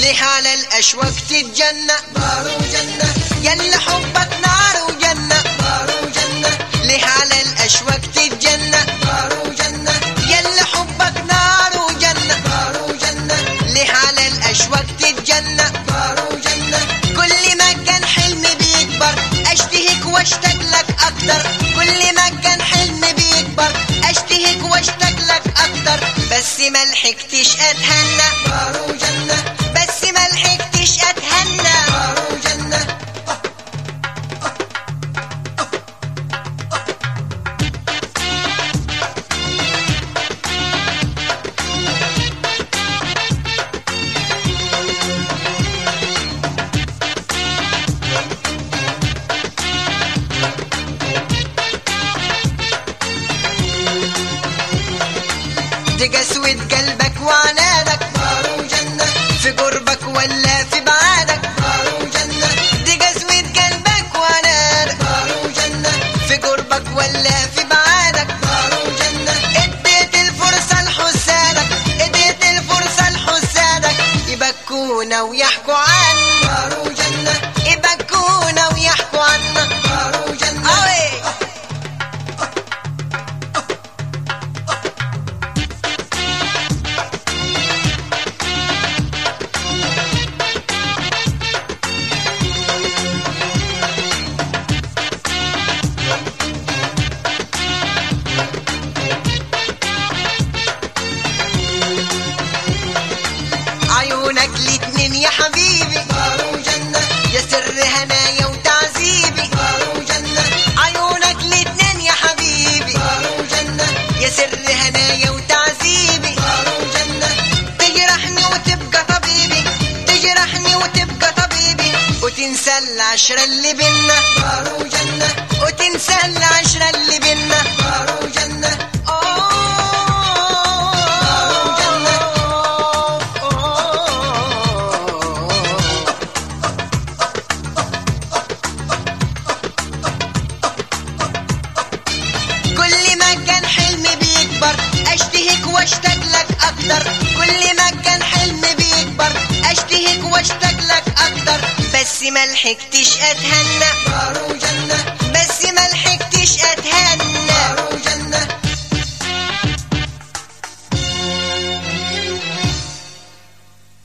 ليه على الاشواك تتجنى نار وجنة يلا حبك نار وجنة نار وجنة ليه على الاشواك تتجنى نار وجنة يلا حبك نار وجنة نار وجنة ليه على الاشواك تتجنى نار وجنة كل ما كان حلمي بيكبر اشتهيك واشتاق لك اكتر كل ما كان حلمي بيكبر اشتهيك واشتاق لك اكتر بس ما لحقتش اتهنى نار وجنة بس ما لحقتش اتهنى نار وجنة تقسوة قلبك وعنادك نار وجنة في قربك ولا في بعادك نار وجنة تقسوة قلبك وعنادك نار وجنة في قربك ولا في بعادك نار وجنة اديت الفرصة لحسادك اديت الفرصة لحسادك يبكونا ويحكوا عنك نار وجنة يبكونا ويحكوا عنك نار وجنة أوي. عيونك الاتنين يا حبيبي نار وجنة يا سر هنايا وتعذيبي نار وجنة عيونك الاتنين يا حبيبي نار وجنة يا سر هنايا وتعذيبي نار وجنة تجرحني وتبقى طبيبي تجرحني وتبقى طبيبي وتنسى العشرة اللي بينا نار وجنة وتنسى العشرة اللي بينا نار وجنة كل ما كان حلمي بيكبر اشتهيك واشتاق لك اكتر كل ما كان حلمي بيكبر اشتهيك واشتاق لك اكتر بس ما لحقتش اتهنى نار وجنة بس ما لحقتش اتهنى